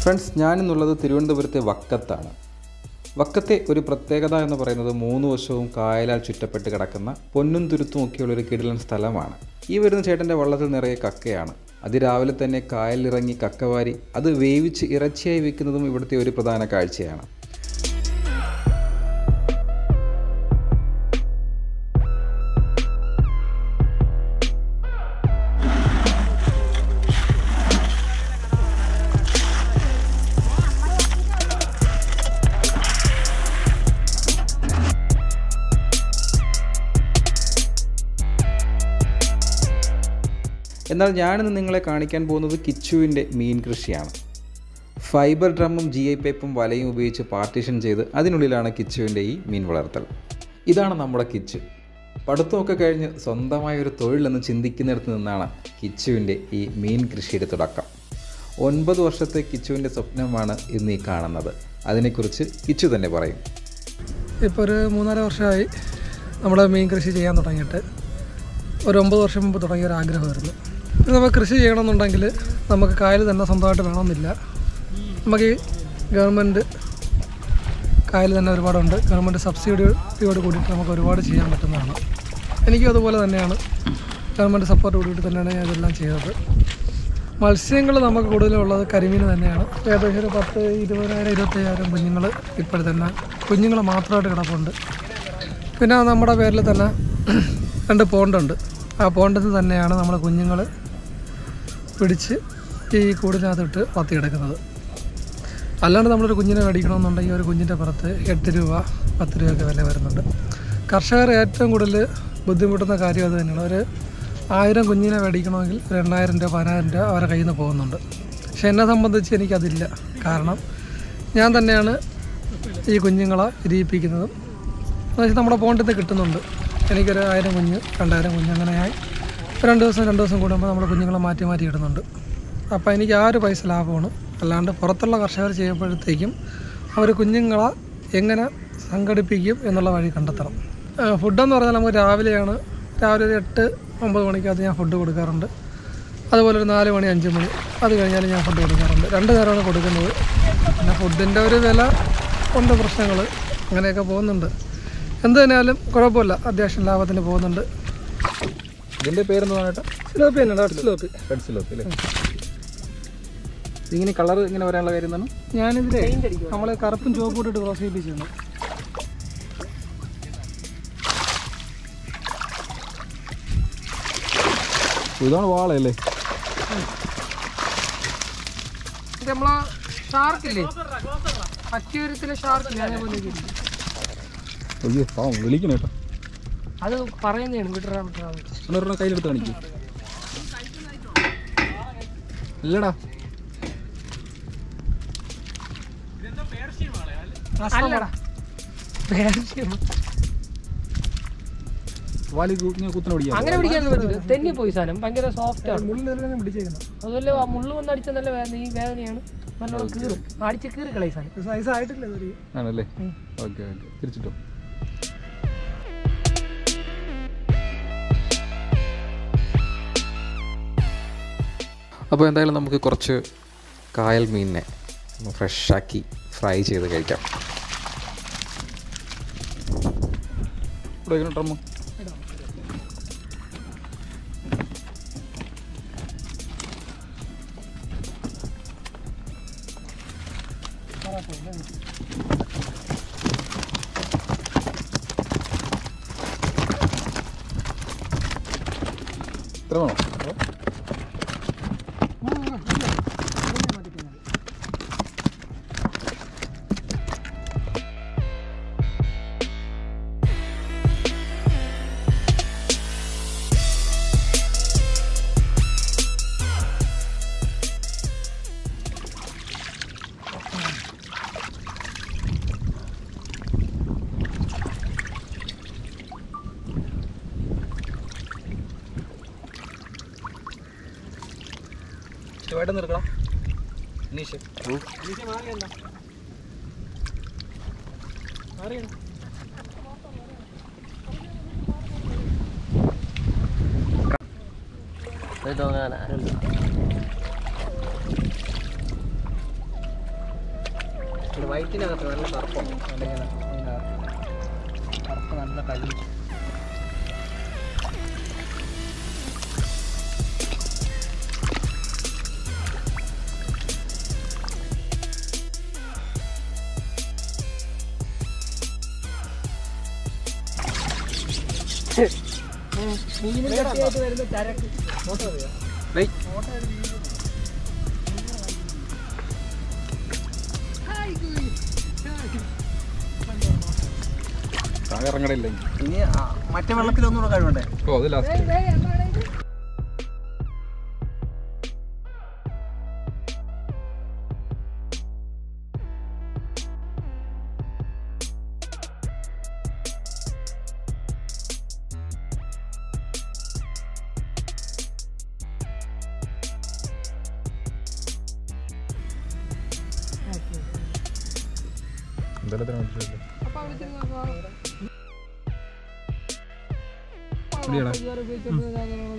Friends ഞാനിന്നുള്ളത് തിരുവനന്തപുരത്തെ വക്കത്താണ് വക്കത്തെ ഒരു പ്രത്യേകത എന്ന് പറയുന്നത് മൂന്ന് വശവും കായലാൽ ചുറ്റപ്പെട്ട് കിടക്കുന്ന പൊന്നും തുരുത്തും ഒക്കെയുള്ള ഒരു കിടിലൻ സ്ഥലമാണ് ഈ വരുന്ന ചേട്ടൻ്റെ വള്ളത്തിൽ നിറയെ കക്കയാണ് അതിരാവിലെ തന്നെ കായലിലിറങ്ങി കക്കവാരി അത് വേവിച്ച് ഇറച്ചിയായി വെക്കുന്നതും ഇവിടുത്തെ ഒരു പ്രധാന കാഴ്ചയാണ് എന്നാൽ ഞാനിന്ന് നിങ്ങളെ കാണിക്കാൻ പോകുന്നത് കിച്ചുവിൻ്റെ മീൻ കൃഷിയാണ് ഫൈബർ ഡ്രമ്മും ജി ഐ പൈപ്പും വലയും ഉപയോഗിച്ച് പാർട്ടീഷൻ ചെയ്ത് അതിനുള്ളിലാണ് കിച്ചുവിൻ്റെ ഈ മീൻ വളർത്തൽ ഇതാണ് നമ്മുടെ കിച്ചു പഠിത്തമൊക്കെ കഴിഞ്ഞ് സ്വന്തമായ ഒരു തൊഴിലെന്ന് ചിന്തിക്കുന്നിടത്ത് നിന്നാണ് കിച്ചുവിൻ്റെ ഈ മീൻ കൃഷിയുടെ തുടക്കം ഒൻപത് വർഷത്തെ കിച്ചുവിൻ്റെ സ്വപ്നമാണ് ഇന്ന് ഈ കാണുന്നത് അതിനെക്കുറിച്ച് കിച്ചു തന്നെ പറയും ഇപ്പോൾ ഒരു മൂന്നര വർഷമായി നമ്മൾ മീൻ കൃഷി ചെയ്യാൻ തുടങ്ങിയിട്ട് ഒരു ഒമ്പത് വർഷം മുമ്പ് തുടങ്ങിയ ഒരു ആഗ്രഹമായിരുന്നു ഇത് നമുക്ക് കൃഷി ചെയ്യണമെന്നുണ്ടെങ്കിൽ നമുക്ക് കായൽ തന്നെ സ്വന്തമായിട്ട് വേണമെന്നില്ല നമുക്ക് ഈ ഗവൺമെൻറ് കായൽ തന്നെ ഒരുപാടുണ്ട് ഗവൺമെൻറ് സബ്സിഡിയോട് കൂടിയിട്ട് നമുക്ക് ഒരുപാട് ചെയ്യാൻ പറ്റുന്നതാണ് എനിക്കും അതുപോലെ തന്നെയാണ് ഗവൺമെൻറ് സപ്പോർട്ട് കൂടിയിട്ട് തന്നെയാണ് ഞാൻ ഇതെല്ലാം ചെയ്തത് മത്സ്യങ്ങൾ നമുക്ക് കൂടുതലുള്ളത് കരിമീൻ തന്നെയാണ് ഏകദേശം ഒരു പത്ത് ഇരുപതിനായിരം ഇരുപത്തയ്യായിരം കുഞ്ഞുങ്ങൾ ഇപ്പോൾ തന്നെ കുഞ്ഞുങ്ങൾ മാത്രമായിട്ട് കിടപ്പുണ്ട് പിന്നെ നമ്മുടെ പേരിൽ തന്നെ രണ്ട് പോണ്ടുണ്ട് ആ പോണ്ടിൽ നിന്ന് തന്നെയാണ് നമ്മൾ കുഞ്ഞുങ്ങൾ പിടിച്ച് ഈ കൂടിനകത്തിട്ട് വളർത്തിയെടുക്കുന്നത് അല്ലാണ്ട് നമ്മളൊരു കുഞ്ഞിനെ മേടിക്കണമെന്നുണ്ടെങ്കിൽ ഒരു കുഞ്ഞിൻ്റെ പുറത്ത് എട്ട് രൂപ പത്ത് രൂപയൊക്കെ വില വരുന്നുണ്ട് കർഷകർ ഏറ്റവും കൂടുതൽ ബുദ്ധിമുട്ടുന്ന കാര്യം അത് തന്നെയാണ് ഒരു ആയിരം കുഞ്ഞിനെ മേടിക്കണമെങ്കിൽ ഒരു എണ്ണായിരം രൂപ പതിനായിരം രൂപ അവരുടെ കയ്യിൽ നിന്ന് പോകുന്നുണ്ട് പക്ഷെ എന്നെ സംബന്ധിച്ച് എനിക്കതില്ല കാരണം ഞാൻ തന്നെയാണ് ഈ കുഞ്ഞുങ്ങളെ ഇരിയിപ്പിക്കുന്നതും എന്ന് വെച്ചാൽ നമ്മുടെ പോണ്ടിൽ നിന്ന് കിട്ടുന്നുണ്ട് എനിക്കൊരു ആയിരം കുഞ്ഞ് രണ്ടായിരം കുഞ്ഞ് അങ്ങനെയായി രണ്ട് ദിവസം രണ്ട് ദിവസം കൂടുമ്പോൾ നമ്മൾ കുഞ്ഞുങ്ങളെ മാറ്റി മാറ്റി ഇടുന്നുണ്ട് അപ്പോൾ എനിക്ക് ആ ഒരു പൈസ ലാഭമാണ് അല്ലാണ്ട് പുറത്തുള്ള കർഷകർ ചെയ്യുമ്പോഴത്തേക്കും അവർ കുഞ്ഞുങ്ങളെ എങ്ങനെ സംഘടിപ്പിക്കും എന്നുള്ള വഴി കണ്ടെത്തണം ഫുഡെന്ന് പറഞ്ഞാൽ നമുക്ക് രാവിലെയാണ് രാവിലെ ഒരു എട്ട് ഒമ്പത് മണിക്കകത്ത് ഞാൻ ഫുഡ് കൊടുക്കാറുണ്ട് അതുപോലെ ഒരു നാല് മണി അഞ്ച് മണി അത് കഴിഞ്ഞാൽ ഞാൻ ഫുഡ് കൊടുക്കാറുണ്ട് രണ്ട് നേരമാണ് കൊടുക്കുന്നത് പിന്നെ ഫുഡിൻ്റെ ഒരു വില ഉണ്ട് പ്രശ്നങ്ങൾ അങ്ങനെയൊക്കെ പോകുന്നുണ്ട് എന്ത് തന്നെയാലും കുഴപ്പമില്ല അത്യാവശ്യം ലാഭത്തിന് പോകുന്നുണ്ട് ഇതിൻ്റെ പേരെന്താണ് കേട്ടോ സിലോപ്പി തന്നെ ഡോട്ട് സിലോപ്പി റെഡ് സിലോപ്പി അല്ലേ ഇങ്ങനെ കളർ ഇങ്ങനെ വരാനുള്ള കാര്യം എന്താണ് ഞാനിതിലെ നമ്മൾ കറുപ്പും ചുവപ്പും ഇട്ടിട്ട് ക്രോസ് ചെയ്യിപ്പിച്ചാണ് ഇതാണ് വാളയല്ലേ ഇത് നമ്മളെ ഷാർക്കില്ലേ അക്യൂരത്തിലെ ഷാർക്കില്ലേ അതേപോലെ ഇരിക്കും. അയ്യോ പാവം വിളിക്കണം കേട്ടോ അത് പറയുന്നതാണ് വിട്ടറാ വിട്ടറാ ഒന്നൊരെണ്ണം കയ്യിലെടുത്ത് കാണിക്കും ഇല്ലടാ അല്ലടാ പേർഷ്യം. വാലി ഇങ്ങനെ കുത്തനെ പിടിക്കാം അങ്ങനെ പിടിക്കാൻ പറ്റില്ല തെന്നി പോയി സാധനം ഭയങ്കര സോഫ്റ്റ് ആണ് മുള്ളിലെല്ലാം പിടിച്ചേക്കുന്നത് അതുപോലെ ആ മുള്ളു വന്ന് അടിച്ച നല്ല വേദന ഈ വേദനയാണ് നല്ലോണം കീറും അടിച്ച് കീറി കളയി സാധനം സൈസ് ആയിട്ടില്ല ഇതൊരു ആണല്ലേ ഓക്കെ ഓക്കെ തിരിച്ചിട്ടോ അപ്പോൾ എന്തായാലും നമുക്ക് കുറച്ച് കായൽ മീനിനെ ഫ്രഷാക്കി ഫ്രൈ ചെയ്ത് കഴിക്കാം ഇവിടെ എങ്ങനെ ഡ്രമ്മ് ഇത്ര വേണോ അതോ? ശിവായിട്ട് നിർക്കണം അനീഷ് വയറ്റിനകത്ത് നല്ല കറുപ്പം അല്ലെങ്കിൽ കറുപ്പ് നല്ല കല്ലി മീനും കട്ടിയായിട്ട് വരുന്ന ചരക്ക് താഴെ ഇറങ്ങണില്ലെങ്കിൽ ഇനി ആ, മറ്റേ വെള്ളത്തിലൊന്നുകൂടെ കഴിവണ്ടേ ഓ അത് ലാസ്റ്റ് എന്തായാലും മനസ്സിലായില്ല അപ്പൊ വിളിച്ചിട്ട് നോക്കാം. ഇടിയടാ. ഇതുവരെ ഉപയോഗിച്ചോണ്ട് ഇതാകുന്നത്.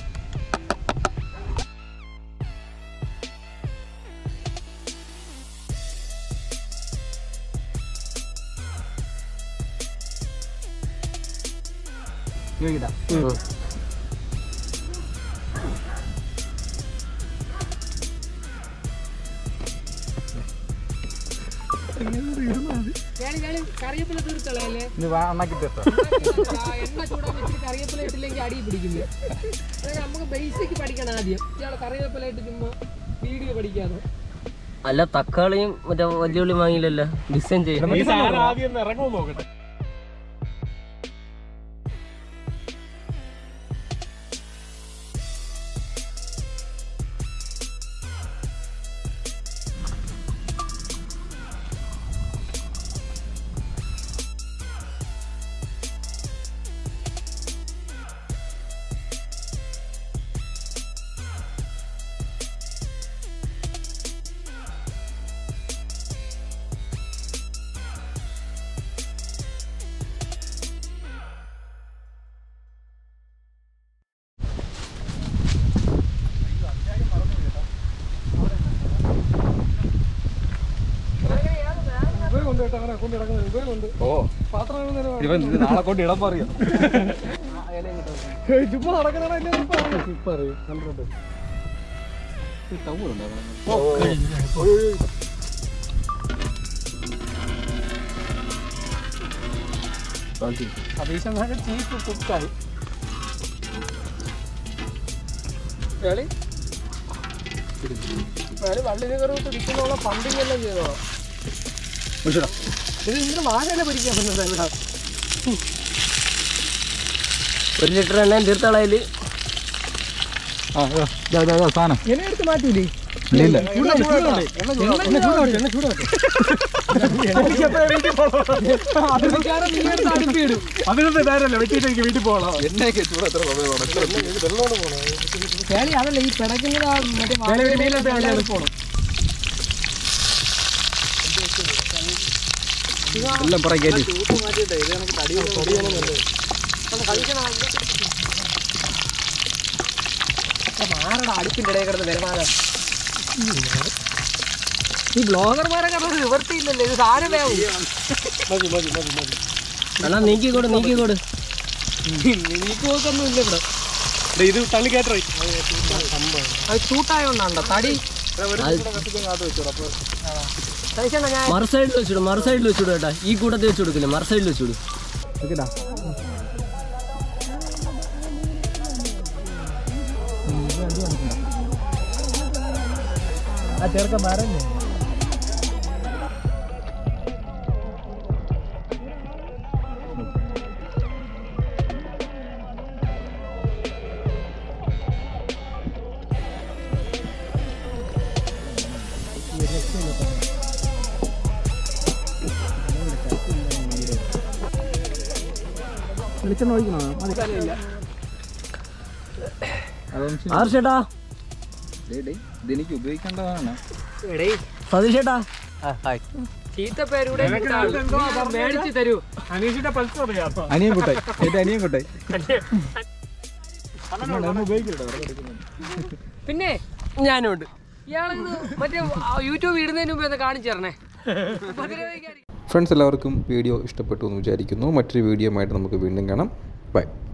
ഞാന് ഞാന് കറിവേപ്പില തീർത്തളയല്ലേ ഇനി വാ അണ്ണാക്കി തീർത്താ ആ, എണ്ണ ചൂടാൻ വെച്ചിട്ട് കറിവേപ്പില ഇട്ടില്ലെങ്കിൽ അടി പിടിക്കില്ല അതൊക്കെ നമുക്ക് ബേസിക് പഠിക്കണം ആദ്യം ഇയാളെ കറിവേപ്പില ഇട്ട് ചുമ്മാ വീഡിയോ പഠിക്കാതെ അല്ല തക്കാളിയും മറ്റേ വലിയ ഉള്ളി വാങ്ങിയില്ലല്ലോ ഡിസൈൻ ചെയ്യണം ഉപയോഗമുണ്ട് കേട്ടോ അങ്ങനെ കൊണ്ട് കിടക്കുന്നത് ഉപയോഗമുണ്ട് ഓ പാത്രം കഴുകുന്നതിന് ഇവൻ ഇത് നാളെ കൊണ്ട് ഇടം പറയാം ഏയ് ചുമ്മാ നടക്കുന്നതാ ഇപ്പൊ അറിയാം ഇപ്പൊ അറിയാം കണ്ടിട്ടുണ്ട് അഭീഷന്മാരുടെ ചീഫ് കുക്കായി വേളി വേളി വള്ളിനെ കയറി പിടിക്കുന്നോളെ പണ്ടിങ് എല്ലാം ചെയ്തോ ഇത് ഇങ്ങനെ വാഴയില പിടിക്കാൻ പറ്റുന്നത് ഇവിടെ ഒരു ലിറ്റർ എണ്ണയും തീർത്തളയില് ആ ഇതാ, ഇതാ, ഇതാ, ഇതാ സാധനം എന്നെ എടുത്ത് മാറ്റൂലേ ഇല്ല ഇല്ല ചൂടാവട്ടെ, ചൂടാവട്ടെ. എണ്ണ ചൂടാവട്ടെ, എണ്ണ ചൂടാവട്ടെ. അതിനൊന്നും ഇതാരല്ല വെട്ടിയിട്ട് എനിക്ക് വീട്ടിൽ പോകണം എണ്ണയൊക്കെ ചൂട് എത്ര സമയമാണ് വേളി അതല്ല ഈ പിടക്കുന്നത് ആ മറ്റേ വാഴയില പോകണം എല്ലാം പറ കയറ്റി മാറടാ അടുപ്പിന്റെ ഇടയിൽ കിടന്ന് വരുമാനം ഈ ബ്ലോഗർമാരെ കണ്ടത് നിവർത്തിയില്ലല്ലോ ഇത് സാധനം വേവും അണ്ണാ നീക്കിക്കോട് നീക്കിക്കോട് നീക്കുപോക്കൊന്നും ഇല്ല ഇവിടെ ഇത് തള്ളിക്കേറ്റോ അത് ചൂട്ടായോണ്ടാണ്ടോ തടി കഴിച്ചണ്ട ഞാൻ മറു സൈഡിൽ വെച്ചിടും മറു സൈഡിൽ വെച്ചിടും കേട്ടാ ഈ കൂട്ടത്തിൽ വെച്ച് കൊടുക്കില്ല മറു സൈഡിൽ വെച്ചിടും ആ ചെറുക്കൻ മരഞ്ഞു വെളിച്ചെണ്ണ ഒഴിക്കണോ മതി ആർഷേട്ടാ ഇതെനിക്ക് ഉപയോഗിക്കേണ്ടതാണ് എടേ സതീഷേട്ടാ ചീത്ത പേരൂടെ മേടിച്ച് തരൂ അനീഷിന്റെ പൾസ് അറിയാം അനിയൻ കുട്ടായി എന്റെ അനിയൻ കുട്ടായി പിന്നെ ഞാനും ഉണ്ട് ഇയാളിത് മറ്റേ ആ, യൂട്യൂബ് ഇടുന്നതിന് മുമ്പ് ഒന്ന് കാണിച്ചു തരണേ ഉപദ്രവിക്കാതിരിക്കും ഫ്രണ്ട്സ് എല്ലാവർക്കും വീഡിയോ ഇഷ്ടപ്പെട്ടു എന്ന് വിചാരിക്കുന്നു മറ്റൊരു വീഡിയോ ആയിട്ട് നമുക്ക് വീണ്ടും കാണാം ബൈ